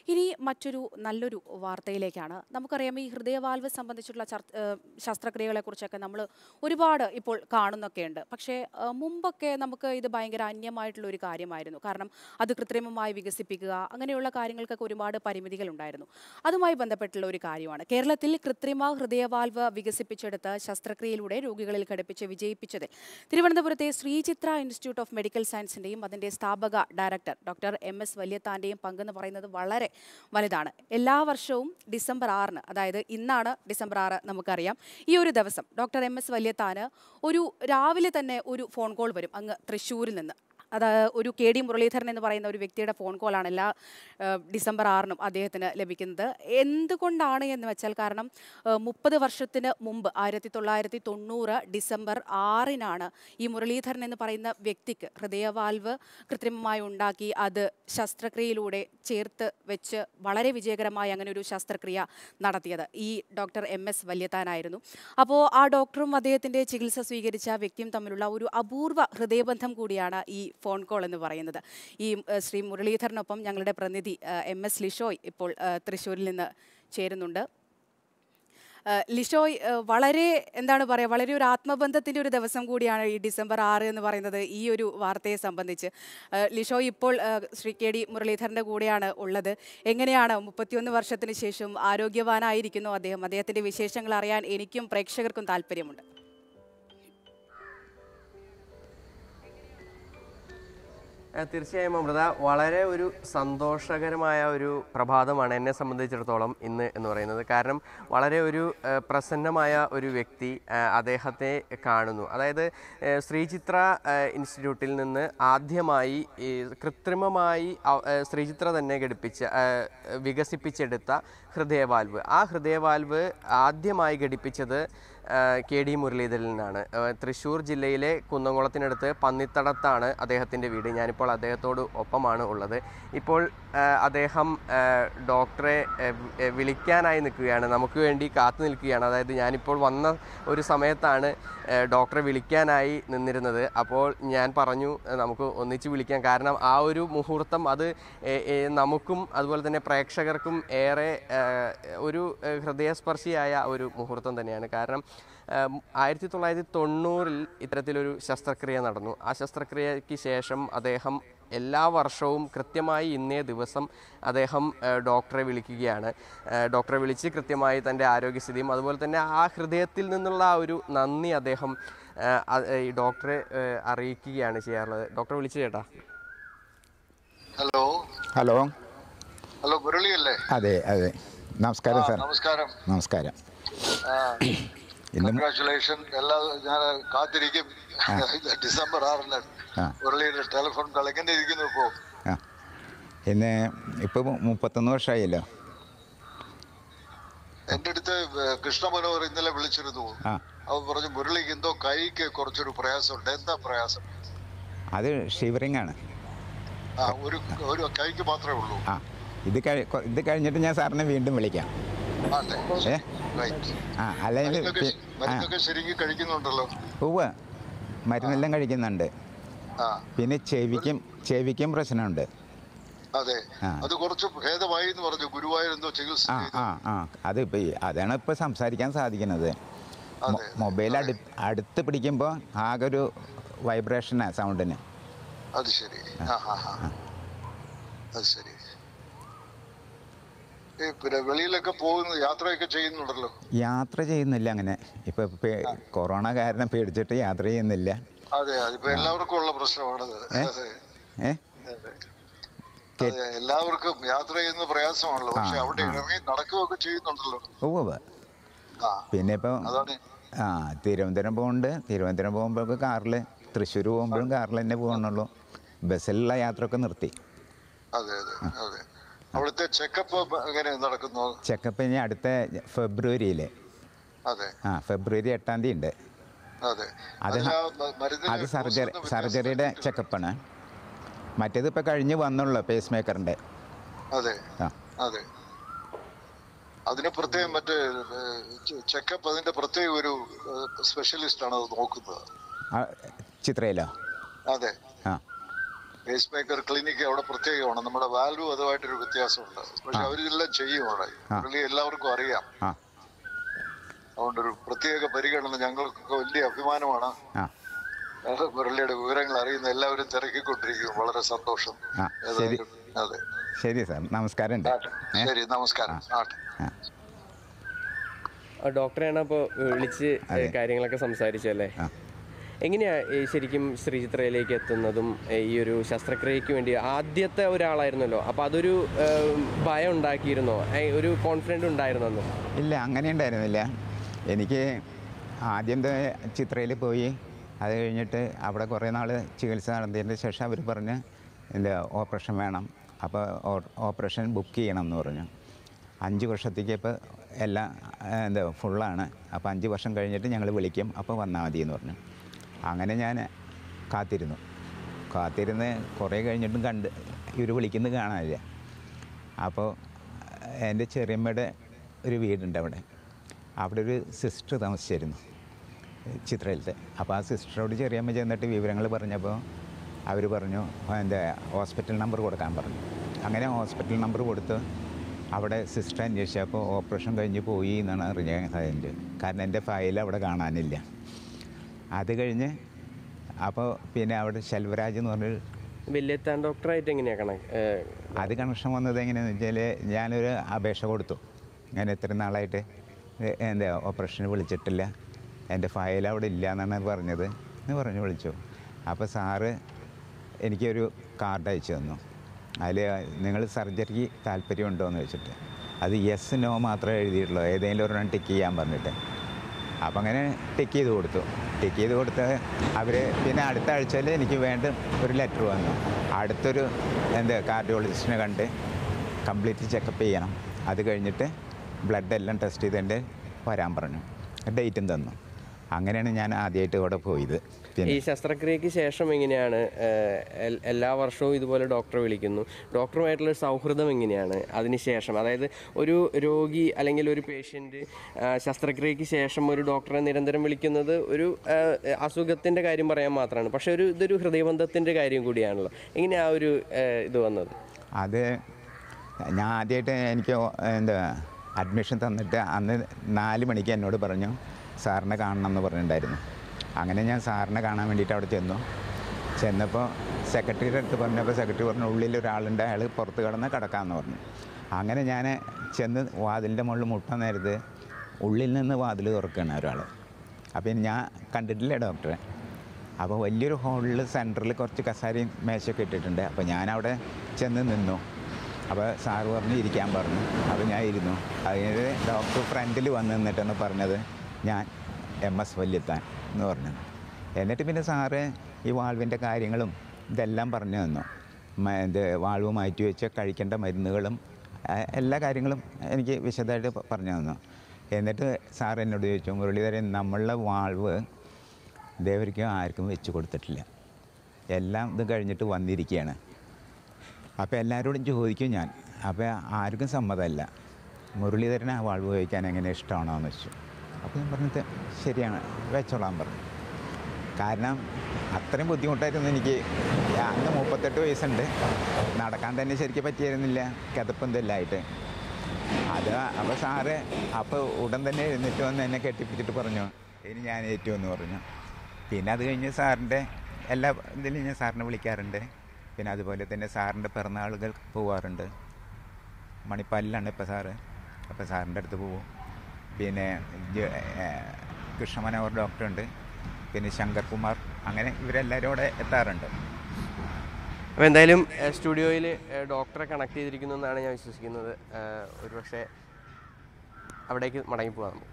ഇനി മറ്റൊരു നല്ലൊരു വാർത്തയിലേക്കാണ് നമുക്കറിയാം ഈ ഹൃദയവാൽവ് സംബന്ധിച്ചിട്ടുള്ള ചർ- ഏഹ് ശസ്ത്രക്രിയകളെക്കുറിച്ചൊക്കെ നമ്മൾ ഒരുപാട് ഇപ്പോൾ കാണുന്നൊക്കെയുണ്ട് പക്ഷേ ഏഹ് മുമ്പൊക്കെ നമുക്ക് ഇത് ഭയങ്കര അന്യമായിട്ടുള്ള ഒരു കാര്യമായിരുന്നു കാരണം അത് കൃത്രിമമായി വികസിപ്പിക്കുക അങ്ങനെയുള്ള കാര്യങ്ങൾക്കൊക്കെ ഒരുപാട് പരിമിതികളുണ്ടായിരുന്നു അതുമായി ബന്ധപ്പെട്ടുള്ള ഒരു കാര്യമാണ് കേരളത്തിൽ കൃത്രിമ ഹൃദയവാൽവ് വികസിപ്പിച്ചെടുത്ത് ശസ്ത്രക്രിയയിലൂടെ രോഗികളിൽ ഘടിപ്പിച്ച് വിജയിപ്പിച്ചതിൽ തിരുവനന്തപുരത്തെ ശ്രീചിത്ര ഇൻസ്റ്റിറ്റ്യൂട്ട് ഓഫ് മെഡിക്കൽ സയൻസിന്റെയും അതിന്റെ സ്ഥാപക ഡയറക്ടർ ഡോക്ടർ എം എസ് വല്യത്താന്റെയും പങ്കെന്ന് പറയുന്നത് വളരെ വലുതാണ് എല്ലാ വർഷവും ഡിസംബർ ആറിന് അതായത് ഇന്നാണ് ഡിസംബർ ആറ് നമുക്കറിയാം ഈ ഒരു ദിവസം ഡോക്ടർ എം എസ് വല്യത്താന് ഒരു രാവിലെ തന്നെ ഒരു ഫോൺ കോൾ വരും അങ്ങ് തൃശ്ശൂരിൽ നിന്ന് അത് ഒരു കെ ഡി മുരളീധരൻ എന്ന് പറയുന്ന ഒരു വ്യക്തിയുടെ ഫോൺ കോളാണ് എല്ലാ ഏഹ്, ഡിസംബർ ആറിനും അദ്ദേഹത്തിന് ലഭിക്കുന്നത് എന്തുകൊണ്ടാണ് എന്ന് വെച്ചാൽ കാരണം മുപ്പത് വർഷത്തിന് മുമ്പ് ആയിരത്തി തൊള്ളായിരത്തി തൊണ്ണൂറ് ഡിസംബർ ആറിനാണ് ഈ മുരളീധരൻ എന്ന് പറയുന്ന വ്യക്തിക്ക് ഹൃദയവാൽവ് കൃത്രിമമായി ഉണ്ടാക്കി അത് ശസ്ത്രക്രിയയിലൂടെ ചേർത്ത് വെച്ച് വളരെ വിജയകരമായി അങ്ങനെ ഒരു ശസ്ത്രക്രിയ നടത്തിയത് ഈ ഡോക്ടർ എം എസ് വല്യത്താനായിരുന്നു അപ്പോൾ ആ ഡോക്ടറും അദ്ദേഹത്തിൻ്റെ ചികിത്സ സ്വീകരിച്ച വ്യക്തിയും തമ്മിലുള്ള ഒരു അപൂർവ ഹൃദയബന്ധം കൂടിയാണ് ഈ ഫോൺ കോൾ എന്ന് പറയുന്നത് ഈ ഏഹ്, ശ്രീ മുരളീധരനൊപ്പം ഞങ്ങളുടെ പ്രതിനിധി ഏഹ്, എം എസ് ലിഷോയ് ഇപ്പോൾ ഏഹ്, തൃശ്ശൂരിൽ നിന്ന് ചേരുന്നുണ്ട് ഏഹ്, ലിഷോയ് ഏഹ്, വളരെ എന്താണ് പറയുക വളരെ ഒരു ആത്മബന്ധത്തിൻ്റെ ഒരു ദിവസം കൂടിയാണ് ഈ ഡിസംബർ ആറ് എന്ന് പറയുന്നത് ഈ ഒരു വാർത്തയെ സംബന്ധിച്ച് ഏഹ്, ലിഷോയ് ഇപ്പോൾ ഏഹ്, ശ്രീ കെ ഡി മുരളീധരൻ്റെ കൂടെയാണ് ഉള്ളത് എങ്ങനെയാണ് മുപ്പത്തിയൊന്ന് വർഷത്തിന് ശേഷം ആരോഗ്യവാനായിരിക്കുന്നു അദ്ദേഹം അദ്ദേഹത്തിൻ്റെ വിശേഷങ്ങൾ അറിയാൻ എനിക്കും പ്രേക്ഷകർക്കും താല്പര്യമുണ്ട് ആ, തീർച്ചയായും അമൃത വളരെ ഒരു സന്തോഷകരമായ ഒരു പ്രഭാതമാണ് എന്നെ സംബന്ധിച്ചിടത്തോളം ഇന്ന് എന്ന് പറയുന്നത് കാരണം വളരെ ഒരു ആ, പ്രസന്നമായ ഒരു വ്യക്തി ആ, അദ്ദേഹത്തെ കാണുന്നു അതായത് ആ, ശ്രീചിത്ര ആ, ഇൻസ്റ്റിറ്റ്യൂട്ടിൽ നിന്ന് ആദ്യമായി ഈ കൃത്രിമമായി അവ- ആ, ശ്രീചിത്ര തന്നെ ഘടിപ്പിച്ച ആ, വികസിപ്പിച്ചെടുത്ത ഹൃദയവാൽവ് ആ ഹൃദയവാൽവ് ആദ്യമായി ഘടിപ്പിച്ചത് ആ, കെ ഡി മുരളീധരനാണ് ആ, തൃശ്ശൂർ ജില്ലയിലെ കുന്നംകുളത്തിനടുത്ത് പന്നിത്തടത്താണ് അദ്ദേഹത്തിൻ്റെ വീട് ഞാനിപ്പോൾ അദ്ദേഹത്തോട് ഒപ്പമാണ് ഉള്ളത് ഇപ്പോൾ ആ, അദ്ദേഹം ആ, ഡോക്ടറെ ആ, വി- ആ, വിളിക്കാനായി നിൽക്കുകയാണ് നമുക്ക് വേണ്ടി കാത്തു നിൽക്കുകയാണ് അതായത് ഞാനിപ്പോൾ വന്ന ഒരു സമയത്താണ് ആ, ഡോക്ടറെ വിളിക്കാനായി നിന്നിരുന്നത് അപ്പോൾ ഞാൻ പറഞ്ഞു ആ, നമുക്ക് ഒന്നിച്ച് വിളിക്കാം കാരണം ആ ഒരു മുഹൂർത്തം അത് ഏ, ഏ, നമുക്കും അതുപോലെ തന്നെ പ്രേക്ഷകർക്കും ഏറെ ആ, ഒരു ആ, ഹൃദയസ്പർശിയായ ഒരു മുഹൂർത്തം തന്നെയാണ് കാരണം ആയിരത്തി തൊള്ളായിരത്തി തൊണ്ണൂറിൽ ഇത്തരത്തിലൊരു ശസ്ത്രക്രിയ നടന്നു ആ ശസ്ത്രക്രിയയ്ക്ക് ശേഷം അദ്ദേഹം എല്ലാ വർഷവും കൃത്യമായി ഇന്നേ ദിവസം അദ്ദേഹം ആ, ഡോക്ടറെ വിളിക്കുകയാണ് ആ, ഡോക്ടറെ വിളിച്ച് കൃത്യമായി തൻ്റെ ആരോഗ്യസ്ഥിതിയും അതുപോലെ തന്നെ ആ ഹൃദയത്തിൽ നിന്നുള്ള ആ ഒരു നന്ദി അദ്ദേഹം ആ, അത് ഈ ഡോക്ടറെ ആ, അറിയിക്കുകയാണ് ചെയ്യാറുള്ളത് ഡോക്ടറെ വിളിച്ചു ചേട്ടാ ഹലോ ഹലോ ഹലോ മുരളി അല്ലേ അതെ അതെ നമസ്കാരം സാർ നമസ്കാരം നമസ്കാരം ഇന്ന് കൺഗ്രാറ്റുലേഷൻ എല്ലാ ഞാൻ കാത്തിരിക്കും ഡിസംബർ ആറിന് ആ. മുരളിയുടെ ടെലിഫോൺ കോൾ എങ്ങനെ ഇരിക്കുന്നു ഇപ്പോ ആ ഇന്ന് ഇപ്പോൾ മുപ്പത്തൊന്ന് വർഷമായല്ലോ എന്റെ അടുത്ത് കൃഷ്ണ മനോഹർ ഇന്നലെ വിളിച്ചിരുന്നു ആ അവൻ പറഞ്ഞു മുരളിക്ക് എന്തോ കൈക്ക് കുറച്ചൊരു പ്രയാസമുണ്ട് എന്താ പ്രയാസം അത് ഷിവറിങ് ആണ് ആ ഒരു ഒരു കൈക്ക് മാത്രമേ ഉള്ളൂ ആ ഇത് കഴി കൊ- ഇത് കഴിഞ്ഞിട്ട് ഞാൻ സാറിനെ വീണ്ടും വിളിക്കാം ആട്ടെ ഏ റൈറ്റ് ആ അല്ലെങ്കിൽ മരുന്നൊക്കെ പി- ആ മരുന്നൊക്കെ ശരിക്കും കഴിക്കുന്നുണ്ടല്ലോ ഉവ്വ് മരുന്നെല്ലാം കഴിക്കുന്നുണ്ട് ആ പിന്നെ ചെവിക്കും ചെവിക്കും പ്രശ്നമുണ്ട് അതെ ആ. അത് കുറച്ച് ഭേദമായി എന്ന് പറഞ്ഞു ഗുരുവായൂർ എന്തോ ചികിത്സ ആ ചെയ്തു ആ ആ അത് ഇപ്പോൾ അതാണ് ഇപ്പോൾ സംസാരിക്കാൻ സാധിക്കുന്നത് അതെ മൊബൈൽ അടു അടുത്ത് പിടിക്കുമ്പോൾ ആകെ ഒരു വൈബ്രേഷനാണ് സൗണ്ടിന് അത് ശരി ആ ഹാ ഹാ അത് ശരി ഈ പിന്നെ വെളിയിലൊക്കെ പോകുന്നു യാത്രയൊക്കെ ചെയ്യുന്നുണ്ടല്ലോ യാത്ര ചെയ്യുന്നില്ല അങ്ങനെ ഇപ്പൊ പേ- കൊറോണ കാരണം പേടിച്ചിട്ട് യാത്ര ചെയ്യുന്നില്ല അതെ അതിപ്പോ എല്ലാവർക്കും ഉള്ള പ്രശ്നമാണത് ഏ? അതെ ഏ അതെ. അതെ എല്ലാവർക്കും യാത്ര ചെയ്യുന്ന പ്രയാസമാണല്ലോ പക്ഷെ ആ, അവിടെ ആ. ഇറങ്ങി നടക്കുകയൊക്കെ ചെയ്യുന്നുണ്ടല്ലോ ഉവ്വ് ആ പിന്നെ ഇപ്പോൾ അതാണ് ആ തിരുവനന്തപുരം പോകുന്നുണ്ട് തിരുവനന്തപുരം പോകുമ്പോഴൊക്കെ കാറിൽ തൃശ്ശൂർ പോകുമ്പോഴും കാറിൽ തന്നെ പോകുന്നുള്ളൂ ബസ്സിലുള്ള യാത്രയൊക്കെ നിർത്തി അതെ അതെ അതെ അവിടുത്തെ ചെക്കപ്പ് എങ്ങനെ നടക്കുന്നു ചെക്കപ്പ് ഇനി അടുത്ത ഫെബ്രുവരിയിൽ അതെ ആ ഫെബ്രുവരി എട്ടാം തീയതി ഉണ്ട് അതെ അത് അതിലാ മ- മരുന്നിന് അത് സർജറി ഡോസിന് വ്യത്യാസം സർജറിയുടെ വരുത്തിയിട്ടുണ്ട്. ചെക്കപ്പാണ് മറ്റേത് ഇപ്പോൾ കഴിഞ്ഞ് വന്നുള്ളൂ പേസ് മേക്കറിൻ്റെ അതെ ആ അതെ അതിന് പ്രത്യേകം മറ്റേ ചെക്കപ്പ് അതിന്റെ പ്രത്യേക ഒരു സ്പെഷ്യലിസ്റ്റ് ആണ് അത് നോക്കുന്നത് ആ, ചിത്രയിലോ അതെ ആ പേസ് മേക്കർ ക്ലിനിക്ക് അവിടെ പ്രത്യേകമാണ് നമ്മുടെ വാൽവ് അതുമായിട്ടൊരു വ്യത്യാസമുണ്ട് പക്ഷെ അവരിതെല്ലാം ചെയ്യും അവിടെ പുള്ളി എല്ലാവർക്കും അറിയാം ആ അതുകൊണ്ട് ഒരു പ്രത്യേക പരിഗണന ഞങ്ങൾക്കൊക്കെ വലിയ അഭിമാനമാണ് ആ അത് മുരളിയുടെ വിവരങ്ങൾ അറിയുന്ന എല്ലാവരും തിരക്കിക്കൊണ്ടിരിക്കും വളരെ സന്തോഷം ആ, ശരി. ഏതായാലും അതെ ശരി സാർ നമസ്കാരം ഉണ്ട് ആട്ടെ. ശരി നമസ്കാരം ആട്ടെ ആ, ഡോക്ടറെയാണ് അപ്പോൾ വിളിച്ച് ഏ, കാര്യങ്ങളൊക്കെ സംസാരിച്ചല്ലേ ആ. എങ്ങനെയാ ഈ ശരിക്കും ശ്രീചിത്രയിലേക്ക് എത്തുന്നതും ഏ, ഈ ഒരു ശസ്ത്രക്രിയയ്ക്ക് വേണ്ടി ആദ്യത്തെ ഒരാളായിരുന്നല്ലോ അപ്പോൾ അതൊരു ഏ, ഭയം ഉണ്ടാക്കിയിരുന്നോ ഏ, ഒരു കോൺഫിഡൻറ്റ് ഉണ്ടായിരുന്നോ അന്ന് ഇല്ല അങ്ങനെ ഉണ്ടായിരുന്നില്ല എനിക്ക് ആദ്യം ചിത്രയിൽ പോയി അത് കഴിഞ്ഞിട്ട് അവിടെ കുറേ നാൾ ചികിത്സ നടത്തിയതിന് ശേഷം അവർ പറഞ്ഞ് എന്താ ഓപ്പറേഷൻ വേണം അപ്പോൾ ഓപ്പറേഷൻ ബുക്ക് ചെയ്യണം എന്ന് പറഞ്ഞു അഞ്ച് വർഷത്തേക്ക് ഇപ്പോൾ എല്ലാം ആ, എന്താ ഫുള്ളാണ് അപ്പോൾ അഞ്ച് വർഷം കഴിഞ്ഞിട്ട് ഞങ്ങൾ വിളിക്കും അപ്പോൾ വന്നാൽ മതി എന്ന് പറഞ്ഞു അങ്ങനെ ഞാൻ കാത്തിരുന്നു കാത്തിരുന്ന് കുറേ കഴിഞ്ഞിട്ടും കണ്ട് ഇവർ വിളിക്കുന്നത് കാണാനില്ല അപ്പോൾ എൻ്റെ ചെറിയമ്മയുടെ ഒരു വീടുണ്ട് അവിടെ അവിടെ ഒരു സിസ്റ്റർ താമസിച്ചിരുന്നു ചിത്രയിലത്തെ അപ്പോൾ ആ സിസ്റ്ററോട് ചെറിയമ്മ ചെന്നിട്ട് വിവരങ്ങൾ പറഞ്ഞപ്പോൾ അവർ പറഞ്ഞു എൻ്റെ ഹോസ്പിറ്റൽ നമ്പർ കൊടുക്കാൻ പറഞ്ഞു അങ്ങനെ ഹോസ്പിറ്റൽ നമ്പർ കൊടുത്ത് അവിടെ സിസ്റ്റർ അന്വേഷിച്ചപ്പോൾ ഓപ്പറേഷൻ കഴിഞ്ഞ് പോയി എന്നാണ് അറിയാൻ സാധിച്ചത് കാരണം എൻ്റെ ഫയൽ അവിടെ കാണാനില്ല അത് കഴിഞ്ഞ് അപ്പോൾ പിന്നെ അവിടെ ശെൽവരാജ് എന്ന് പറഞ്ഞൊരു വലിയെത്താൻ ഡോക്ടറായിട്ട് എങ്ങനെയാണ് കണക്ക് ഏ, അത് കണക്ഷൻ വന്നത് എങ്ങനെയാണെന്ന് വെച്ചാൽ ഞാനൊരു അപേക്ഷ കൊടുത്തു ഞാൻ ഇത്ര നാളായിട്ട് എ- എന്താ ഓപ്പറേഷന് വിളിച്ചിട്ടില്ല എൻ്റെ ഫയൽ അവിടെ ഇല്ല എന്നാണ് പറഞ്ഞത് എന്ന് പറഞ്ഞ് വിളിച്ചു അപ്പോൾ സാറ് എനിക്കൊരു കാർഡ് അയച്ചു തന്നു അതിൽ നിങ്ങൾ സർജറിക്ക് താല്പര്യമുണ്ടോ എന്ന് വെച്ചിട്ട് അത് യെസ് നോ മാത്രമേ എഴുതിയിട്ടുള്ളൂ ഏതെങ്കിലും ഒരെണ്ണം ടിക്ക് ചെയ്യാൻ പറഞ്ഞിട്ട് അപ്പം അങ്ങനെ ടിക്ക് ചെയ്ത് കൊടുത്തു ടിക്ക് ചെയ്ത് കൊടുത്ത് അവർ പിന്നെ അടുത്ത ആഴ്ചയിൽ എനിക്ക് വേണ്ട ഒരു ലെറ്റർ വന്നു അടുത്തൊരു എന്താ കാർഡിയോളജിസ്റ്റിനെ കണ്ട് കംപ്ലീറ്റ് ചെക്കപ്പ് ചെയ്യണം അത് കഴിഞ്ഞിട്ട് ബ്ലഡ് എല്ലാം ടെസ്റ്റ് ചെയ്തിട്ട് വരാൻ പറഞ്ഞു ഡേറ്റും തന്നു അങ്ങനെയാണ് ഞാൻ ആദ്യമായിട്ട് ഇവിടെ പോയത് ഈ പിന്നെ ശസ്ത്രക്രിയക്ക് ശേഷം എങ്ങനെയാണ് ഏ, എൽ- എല്ലാ വർഷവും ഇതുപോലെ ഡോക്ടറെ വിളിക്കുന്നു ഡോക്ടറുമായിട്ടുള്ള ഒരു സൗഹൃദം എങ്ങനെയാണ് അതിനുശേഷം അതായത് ഒരു രോഗി അല്ലെങ്കിൽ ഒരു പേഷ്യൻ്റ് ശസ്ത്രക്രിയക്ക് ശേഷം ഒരു ഡോക്ടറെ നിരന്തരം വിളിക്കുന്നത് ഒരു ആ, അസുഖത്തിൻ്റെ കാര്യം പറയാൻ മാത്രമാണ് പക്ഷേ ഒരു ഇതൊരു ഹൃദയബന്ധത്തിൻ്റെ കാര്യം കൂടിയാണല്ലോ എങ്ങനെയാ ആ ഒരു ഏ, ഇത് വന്നത് അത് ഞാൻ ആദ്യമായിട്ട് എനിക്ക് ഓ- എന്താ അഡ്മിഷൻ തന്നിട്ട് അന്ന് നാല് മണിക്ക് എന്നോട് പറഞ്ഞു സാറിനെ കാണണം എന്ന് പറഞ്ഞിട്ടുണ്ടായിരുന്നു അങ്ങനെ ഞാൻ സാറിനെ കാണാൻ വേണ്ടിയിട്ട് അവിടെ ചെന്നു ചെന്നപ്പോൾ സെക്രട്ടറിയുടെ അടുത്ത് പറഞ്ഞപ്പോൾ സെക്രട്ടറി പറഞ്ഞു ഉള്ളിൽ ഒരാളുണ്ട് അയാൾ പുറത്ത് കിടന്ന് കിടക്കാമെന്ന് പറഞ്ഞു അങ്ങനെ ഞാൻ ചെന്ന് വാതിലിൻ്റെ മുകളിൽ മുട്ടാൻ നേരത്ത് ഉള്ളിൽ നിന്ന് വാതിൽ തുറക്കുകയാണ് ഒരാൾ അപ്പോൾ ഞാൻ കണ്ടിട്ടില്ല ഡോക്ടറെ അപ്പോൾ വലിയൊരു ഹാളിൽ സെൻറ്ററിൽ കുറച്ച് കസാരയും മേശയൊക്കെ ഇട്ടിട്ടുണ്ട് അപ്പോൾ ഞാനവിടെ ചെന്ന് നിന്നു അപ്പോൾ സാറ് പറഞ്ഞ് ഇരിക്കാൻ പറഞ്ഞു അപ്പോൾ ഞാൻ ഇരുന്നു അതിന് ഡോക്ടർ ഫ്രണ്ടിൽ വന്ന് നിന്നിട്ടാണ് പറഞ്ഞത് ഞാൻ എം എസ് വല്യത്താൻ എന്ന് പറഞ്ഞു എന്നിട്ട് പിന്നെ സാറ് ഈ വാൾവിൻ്റെ കാര്യങ്ങളും ഇതെല്ലാം പറഞ്ഞു തന്നു മ- ഇത് വാൾവ് മാറ്റി വെച്ച് കഴിക്കേണ്ട മരുന്നുകളും ആ, എല്ലാ കാര്യങ്ങളും എനിക്ക് വിശദമായിട്ട് പ- പറഞ്ഞു തന്നു എന്നിട്ട് സാർ എന്നോട് ചോദിച്ചു മുരളീധരൻ നമ്മളുടെ വാൾവ് ഇതേവരെയ്ക്കും ആർക്കും വെച്ച് കൊടുത്തിട്ടില്ല എല്ലാം ഇത് കഴിഞ്ഞിട്ട് വന്നിരിക്കുകയാണ് അപ്പോൾ എല്ലാവരോടും ചോദിക്കും ഞാൻ അപ്പോൾ ആർക്കും സമ്മതമല്ല മുരളീധരൻ ആ വാൾവ് ഉപയോഗിക്കാൻ എങ്ങനെ ഇഷ്ടമാണോ എന്ന് വെച്ചു അപ്പോൾ ഞാൻ പറഞ്ഞത് ശരിയാണ് വെച്ചോളാൻ പറഞ്ഞു കാരണം അത്രയും ബുദ്ധിമുട്ടായിരുന്നു എനിക്ക് അന്ന് മുപ്പത്തെട്ട് വയസ്സുണ്ട് നടക്കാൻ തന്നെ ശരിക്കും പറ്റിയിരുന്നില്ല കിതപ്പും ഇതെല്ലാമായിട്ട് അത് അപ്പോൾ സാറ് അപ്പോൾ ഉടൻ തന്നെ എഴുന്നേറ്റ് വന്ന് എന്നെ കെട്ടിപ്പിടിച്ചിട്ട് പറഞ്ഞു ഇനി ഞാൻ ഏറ്റു എന്ന് പറഞ്ഞു പിന്നെ അത് കഴിഞ്ഞ് സാറിൻ്റെ എല്ലാ ഇതിലും ഞാൻ സാറിനെ വിളിക്കാറുണ്ട് പിന്നെ അതുപോലെ തന്നെ സാറിൻ്റെ പിറന്നാളുകൾ പോവാറുണ്ട് മണിപ്പാലിലാണ് ഇപ്പോൾ സാറ് അപ്പോൾ സാറിൻ്റെ അടുത്ത് പോവും പിന്നെ ജ- ഏഹ് കൃഷ്ണമനോഹർ ഡോക്ടറുണ്ട് പിന്നെ ശങ്കർ കുമാർ അങ്ങനെ ഇവരെല്ലാവരും അവിടെ എത്താറുണ്ട് അപ്പോൾ എന്തായാലും സ്റ്റുഡിയോയിൽ ഡോക്ടറെ കണക്ട് ചെയ്തിരിക്കുന്നു എന്നാണ് ഞാൻ വിശ്വസിക്കുന്നത് ഒരുപക്ഷെ അവിടേക്ക് മടങ്ങി പോകാം നമുക്ക്